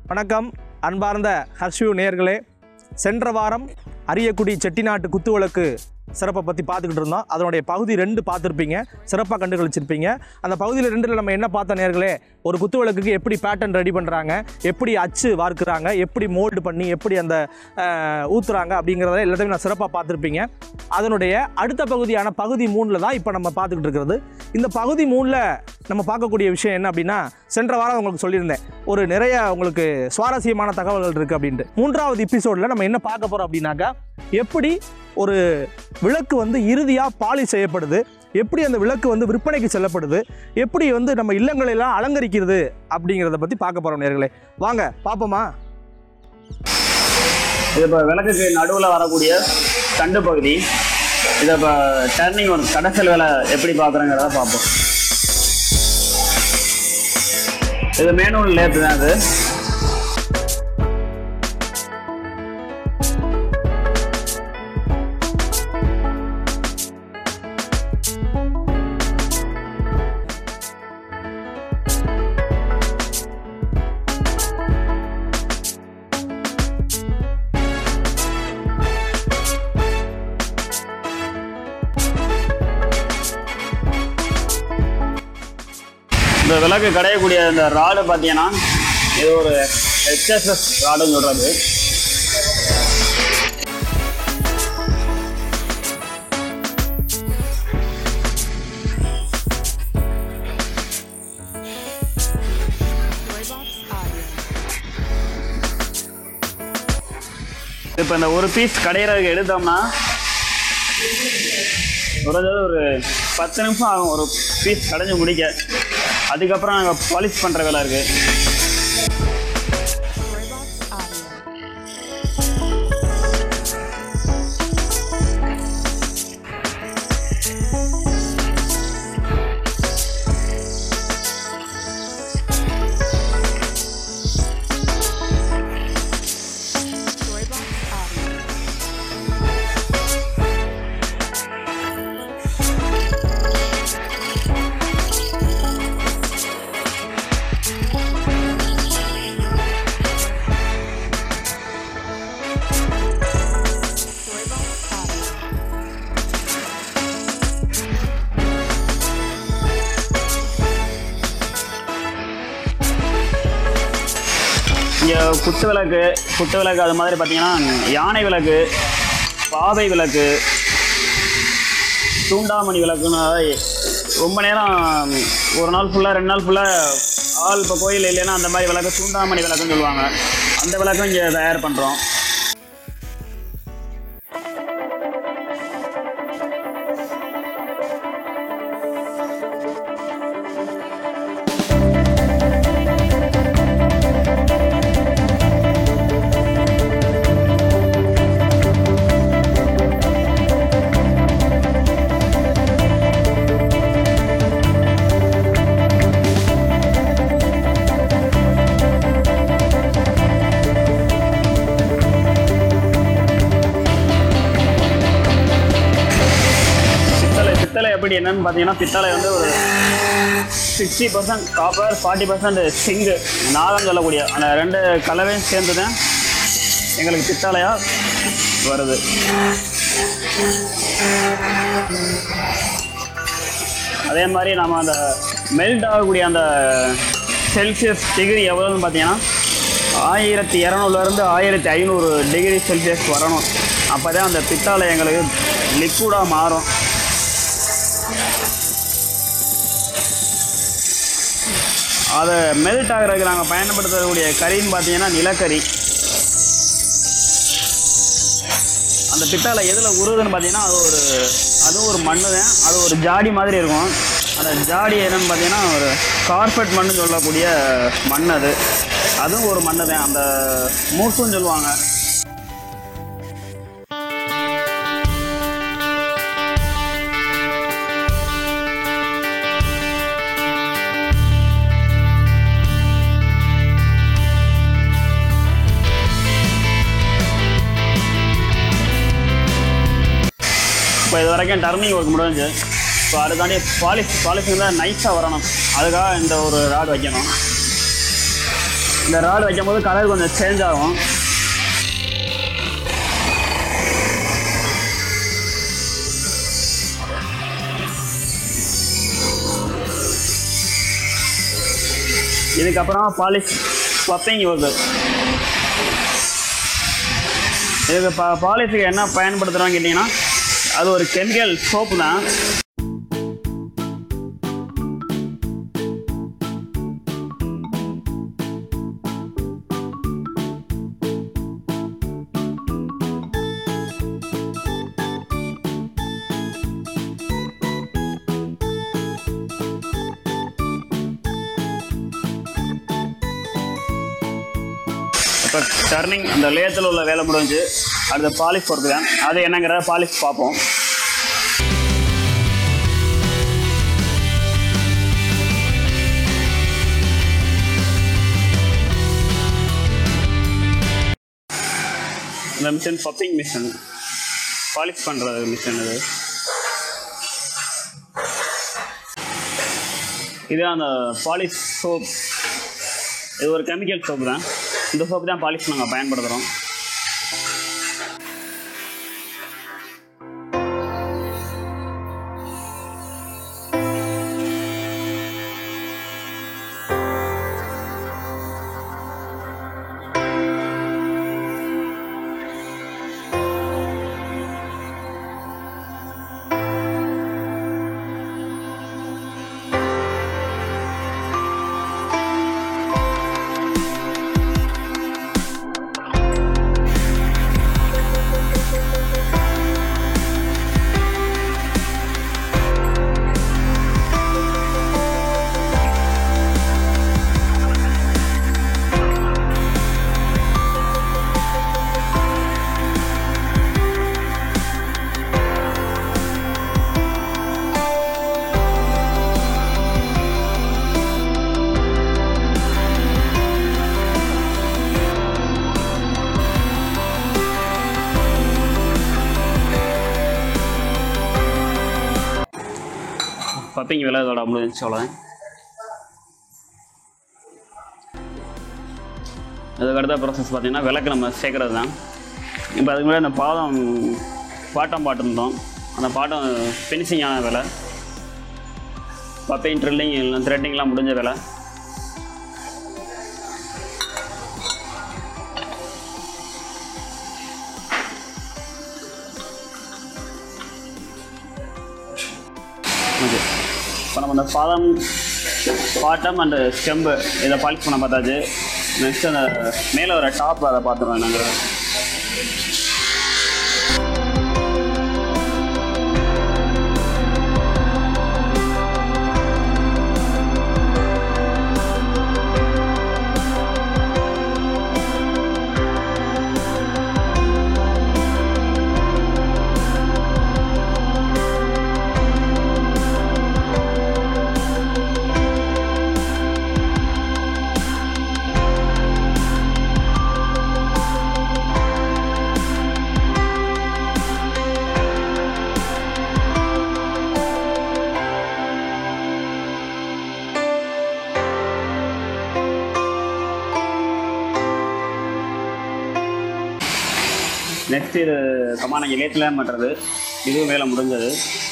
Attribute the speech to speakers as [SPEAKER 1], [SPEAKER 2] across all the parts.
[SPEAKER 1] வணக்கம் அன்பார்ந்த ஹர்ஷ்யூ நேயர்களே சென்ற வாரம் அரியக்குடி செட்டிநாட்டு குத்துவிளக்கு சிறப்பை பற்றி பார்த்துக்கிட்டு இருந்தோம் அதனுடைய பகுதி ரெண்டு பார்த்துருப்பீங்க சிறப்பாக கண்டுகளிச்சிருப்பீங்க அந்த பகுதியில் ரெண்டில் நம்ம என்ன பார்த்த நேர்களே ஒரு குத்துவிளக்குக்கு எப்படி பேட்டர்ன் ரெடி பண்ணுறாங்க எப்படி அச்சு வார்க்குறாங்க எப்படி மோல்டு பண்ணி எப்படி அந்த அஹ், ஊத்துறாங்க அப்படிங்கிறத எல்லாத்தையும் நான் சிறப்பாக பார்த்துருப்பீங்க அதனுடைய அடுத்த பகுதியான பகுதி மூணில் தான் இப்போ நம்ம பார்த்துக்கிட்டு இருக்கிறது இந்த பகுதி மூணில் நம்ம பார்க்கக்கூடிய விஷயம் என்ன அப்படின்னா சென்ற வாரம் உங்களுக்கு சொல்லியிருந்தேன் ஒரு நிறைய உங்களுக்கு சுவாரஸ்யமான தகவல்கள் இருக்குது அப்படின்ட்டு மூன்றாவது எபிசோடில் நம்ம என்ன பார்க்க போகிறோம் அப்படின்னாக்கா எப்படி ஒரு விளக்கு வந்து இறுதியாக பாலிஷ் செய்யப்படுது எப்படி அந்த விளக்கு வந்து விற்பனைக்கு செல்லப்படுது எப்படி வந்து நம்ம இல்லங்களை எல்லாம் அலங்கரிக்கிறது அப்படிங்கிறத பற்றி பார்க்க போகிறோம் நேர்களே வாங்க பார்ப்போமா
[SPEAKER 2] இது இப்போ விளக்குக்கு நடுவில் வரக்கூடிய தண்டு பகுதி இதை இப்போ டர்னிங் ஒர்க் கடைசல் வேலை எப்படி பார்க்குறோங்கிறத பார்ப்போம் இது மேனுவல் லேத்து தான் அது இந்த விளக்கு கடையக்கூடிய இந்த ராடு பார்த்தீங்கன்னா இது ஒரு ஹெச்எஸ்எஸ் ராடுன்னு சொல்கிறது இப்போ இந்த ஒரு பீஸ் கடையிறதுக்கு எடுத்தோம்னா குறைஞ்சது ஒரு பத்து நிமிஷம் ஆகும் ஒரு பீஸ் கடைஞ்சு முடிக்க அதுக்கப்புறம் நாங்கள் பாலிஷ் பண்ணுற வேலை இருக்குது இங்கே குத்து விளக்கு குத்து விளக்கு அது மாதிரி பார்த்தீங்கன்னா யானை விளக்கு பாவை விளக்கு தூண்டாமணி விளக்குன்னு அதாவது ரொம்ப நேரம் ஒரு நாள் ஃபுல்லாக ரெண்டு நாள் ஃபுல்லாக ஆள் இப்போ கோயில் இல்லைன்னா அந்த மாதிரி விளக்கு தூண்டாமணி விளக்குன்னு சொல்லுவாங்க அந்த விளக்கும் இங்கே தயார் பண்ணுறோம் பித்தளை பித்தளை எப்படி என்னன்னு பார்த்தீங்கன்னா பித்தளை வந்து ஒரு sixty percent copper forty percent zinc நாகம் சொல்லக்கூடிய அந்த ரெண்டு கலவையும் சேர்ந்து தான் எங்களுக்கு பித்தளையாக வருது அதே மாதிரி நம்ம அந்த மெல்ட் ஆகக்கூடிய அந்த செல்சியஸ் டிகிரி எவ்வளோன்னு பார்த்தீங்கன்னா ஆயிரத்தி இரநூறுலேருந்து ஆயிரத்தி ஐநூறு டிகிரி செல்சியஸ் வரணும் அப்போ தான் அந்த பித்தாளை எங்களுக்கு லிக்விடாக மாறும் அதை மெல்ட் ஆகிறதுக்கு நாங்கள் பயன்படுத்தக்கூடிய கறின்னு பார்த்தீங்கன்னா நிலக்கரி அந்த பித்தாளை எதில் உருகுதுன்னு பார்த்தீங்கன்னா அது ஒரு அதுவும் ஒரு மண்ணு தான் அது ஒரு ஜாடி மாதிரி இருக்கும் அந்த ஜாடி என்னன்னு பார்த்தீங்கன்னா ஒரு கார்பெட் மண்ணு சொல்லக்கூடிய மண் அது அதுவும் ஒரு மண்ணு தான் அந்த மூசுன்னு சொல்லுவாங்க இப்போ இது வரைக்கும் டர்னிங் ஒர்க் முடிஞ்சு ஸோ அதுக்காண்டி பாலிஷ் பாலிஷிங் தான் நைஸாக வரணும் அதுக்காக இந்த ஒரு ராட் வைக்கணும் இந்த ராடு வைக்கும்போது கலர் கொஞ்சம் சேஞ்ச் ஆகும் இதுக்கப்புறம் பாலிஷ் பப்பிங் வருது இதுக்கு பா பாலிஷுக்கு என்ன பயன்படுத்துகிறோம் கேட்டிங்கன்னா அது ஒரு கெமிக்கல் சோப்பு தான் இப்போ டர்னிங் அந்த லேத்தில் உள்ள வேலை முடிஞ்சு அடுத்த பாலிஷ் பொறுத்து தான் அது என்னங்கிற பாலிஷ் பார்ப்போம் இந்த மிஷின் பப்பிங் மிஷின் பாலிஷ் பண்ணுறது மிஷின் இது இது அந்த பாலிஷ் சோப் இது ஒரு கெமிக்கல் சோப்பு தான் இந்த சோப்பு தான் பாலிஷ் நாங்கள் பயன்படுத்துகிறோம் பப்பிங் விலை இதோட முடிஞ்சு அவ்வளோதான் அதுக்கு அடுத்த ப்ராசஸ் பார்த்தீங்கன்னா விளக்கு நம்ம சேர்க்குறது தான் இப்போ அதுக்கு முன்னாடி அந்த பாதம் பாட்டம் பாட்டிருந்தோம் அந்த பாட்டம் ஃபினிஷிங்கான விலை பப்பிங் ட்ரில்லிங் இல்லை த்ரெட்டிங்லாம் முடிஞ்ச விலை ஓகே இப்போ நம்ம அந்த பாதம் பாட்டம் அண்டு ஸ்டெம்பு இதை பாலிஷ் பண்ண பார்த்தாச்சு நெக்ஸ்ட் அந்த மேலே வர டாப் அதை பார்த்துருவோம் நாங்கள் நெக்ஸ்ட் இது கமான இலையத்தில் பண்ணுறது இதுவும் வேலை முடிஞ்சது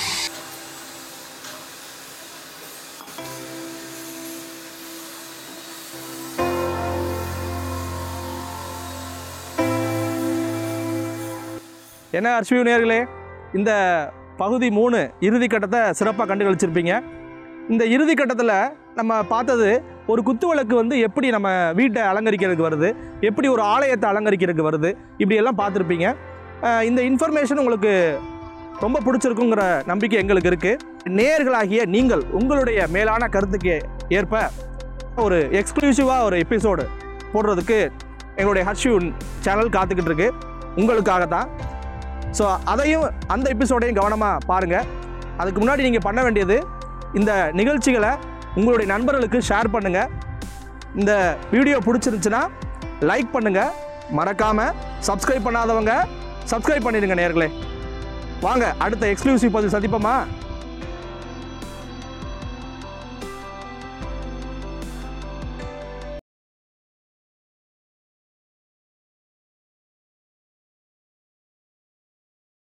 [SPEAKER 1] என்ன அர்ஷ்வியூ நேர்களே இந்த பகுதி மூணு இறுதி கட்டத்தை சிறப்பாக கண்டு கழிச்சிருப்பீங்க இந்த இறுதி கட்டத்தில் நம்ம பார்த்தது ஒரு குத்து விளக்கு வந்து எப்படி நம்ம வீட்டை அலங்கரிக்கிறதுக்கு வருது எப்படி ஒரு ஆலயத்தை அலங்கரிக்கிறதுக்கு வருது இப்படி எல்லாம் பார்த்துருப்பீங்க அஹ் இந்த இன்ஃபர்மேஷன் உங்களுக்கு ரொம்ப பிடிச்சிருக்குங்கிற நம்பிக்கை எங்களுக்கு இருக்குது நேர்களாகிய நீங்கள் உங்களுடைய மேலான கருத்துக்கு ஏற்ப ஒரு எக்ஸ்க்ளூசிவாக ஒரு எபிசோடு போடுறதுக்கு எங்களுடைய ஹர்ஷ்யூ சேனல் காத்துக்கிட்டு இருக்கு உங்களுக்காக தான் ஸோ அதையும் அந்த எபிசோடையும் கவனமாக பாருங்கள் அதுக்கு முன்னாடி நீங்கள் பண்ண வேண்டியது இந்த நிகழ்ச்சிகளை உங்களுடைய நண்பர்களுக்கு ஷேர் பண்ணுங்கள் இந்த வீடியோ பிடிச்சிருந்துச்சுன்னா லைக் பண்ணுங்கள் மறக்காமல் சப்ஸ்கிரைப் பண்ணாதவங்க சப்ஸ்கிரைப் பண்ணிடுங்க நேர்களே வாங்க அடுத்த எக்ஸ்க்ளூசிவ் பதில் சந்திப்போமா